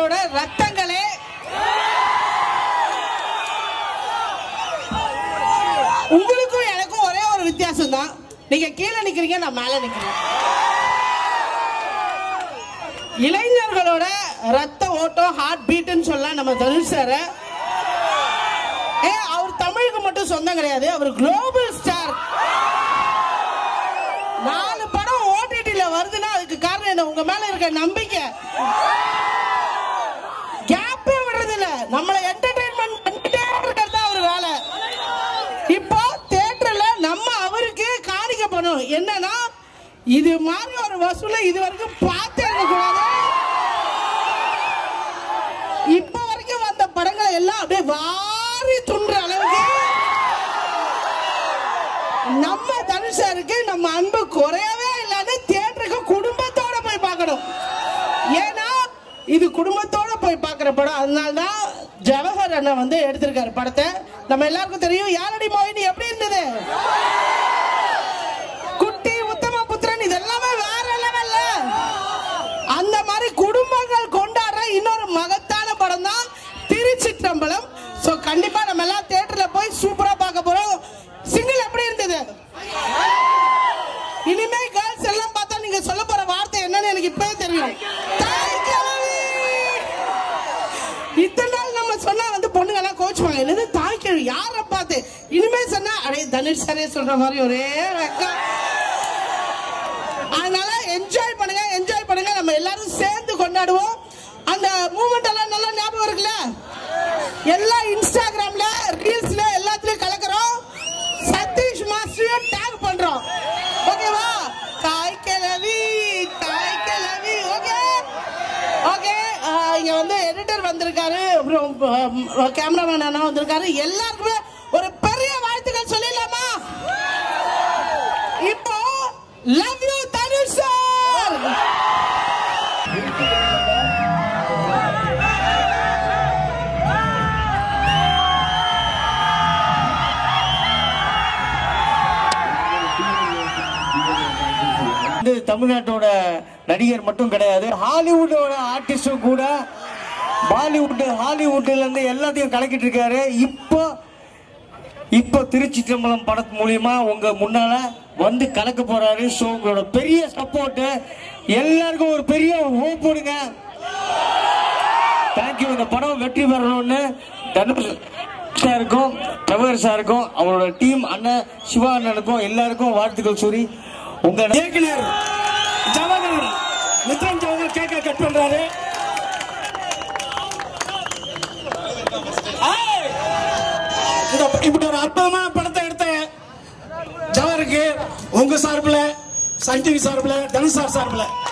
இளைஞர்களோட ரத்தங்களே உங்களுக்கும் எனக்கும் ஒரே ஒரு வித்தியாசம் தான் நீங்க கீழே நிக்கிறீங்க நான் மேல நிக்கிறேன் இளைஞர்களோட ரத்த ஓட்டம் ஹார்ட் பீட்னு சொல்லலாம் நம்ம தனுஷ் சார் ஏ அவர் தமிழுக்கு மட்டும் சொந்தம் கிடையாது அவர் குளோபல் ஸ்டார் நாலு படம் ஓடிடில வருதுன்னா அதுக்கு காரணம் என்ன உங்க மேல இருக்க நம்பிக்கை கேப்பே விடுறது இல்ல நம்மள என்டர்டைன்மெண்ட் பண்ணிட்டே இருக்கிறது தான் அவர் வேலை இப்போ தியேட்டர்ல நம்ம அவருக்கு காணிக்க பண்ணணும் என்னன்னா இது மாதிரி ஒரு வசூலை இது வரைக்கும் பார்த்தே கூடாது இப்ப வரைக்கும் வந்த படங்களை எல்லாம் அப்படியே வாரி துண்டுற அளவுக்கு நம்ம தனுஷாருக்கு நம்ம அன்பு குறையவே இல்லாத தியேட்டருக்கு குடும்பத்தோட போய் பார்க்கணும் ஏன்னா இது குடும்பத்தோட போய் பார்க்குற படம் அதனால தான் ஜவஹர் அண்ணன் வந்து எடுத்திருக்காரு படத்தை நம்ம எல்லாருக்கும் தெரியும் யாரடி மோகினி எப்படி இருந்தது குட்டி உத்தம புத்திரன் இது எல்லாமே வேற லெவல்ல அந்த மாதிரி குடும்பங்கள் கொண்டாடுற இன்னொரு மகத்தான படம் தான் திருச்சிற்றம்பலம் ஸோ கண்டிப்பா நம்ம எல்லாம் தியேட்டர்ல போய் சூப்பரா பார்க்க போறோம் சிங்கிள் எப்படி இருந்தது இனிமே கேர்ள்ஸ் எல்லாம் பார்த்தா நீங்க சொல்ல போற வார்த்தை என்னன்னு எனக்கு இப்பவே தெரியும் தாய் கிழவி. இத்தனை நாள் நம்ம சொன்னா வந்து பொண்ணுங்க எல்லாம் கோச்சுவாங்க என்னது தாய் கிழவி யாரை பார்த்து இனிமே சொன்னா அடே தனுஷ் சாரே சொல்ற மாதிரி ஒரே வெக்கம் அதனால என்ஜாய் பண்ணுங்க என்ஜாய் பண்ணுங்க நம்ம எல்லாரும் சேர்ந்து கொண்டாடுவோம் அந்த மூமெண்ட் எல்லாம் நல்லா ஞாபகம் இருக்குல்ல எல்லாம் இன்ஸ்டாகிராம்ல ரீல்ஸ்ல எல்லாத்துலயும் கலக்குறோம் சதீஷ் மாஸ்டரையும் டேக் பண்றோம் ஓகேவா தாய் கிழவி தாய் கிழவி ஓகே ஓகே இங்க வந்து எடிட்டர் வந்திருக்காரு அப்புறம் கேமராமேன் அண்ணா வந்திருக்காரு எல்லாருக்குமே ஒரு பெரிய வாழ்த்துக்கள் சொல்லிடலாமா இப்போ லவ் யூ தனுஷ் சார் வந்து தமிழ்நாட்டோட நடிகர் மட்டும் கிடையாது ஹாலிவுட்டோட ஆர்டிஸ்டும் கூட பாலிவுட் ஹாலிவுட்ல இருந்து எல்லாத்தையும் கலக்கிட்டு இருக்காரு இப்போ இப்போ திருச்சி தம்பலம் படத்து மூலியமா உங்க முன்னால வந்து கலக்க போறாரு ஸோ உங்களோட பெரிய சப்போர்ட் எல்லாருக்கும் ஒரு பெரிய ஹோப் போடுங்க தேங்க்யூ இந்த படம் வெற்றி பெறணும்னு தனுஷ் சாருக்கும் பிரபகர் சாருக்கும் அவரோட டீம் அண்ணன் சிவா அண்ணனுக்கும் எல்லாருக்கும் வாழ்த்துக்கள் கூறி உங்க இயக்குனர் ஜவஹர் மித்ரன் ஜவஹர் கேக்க கட் பண்றாரு ஏய்! இந்த இப்படி ஒரு அற்புதமான படத்தை எடுத்த ஜவஹருக்கு உங்க சார்பில் சன் டிவி சார்பில் தனுஷ் சார் சார்பில்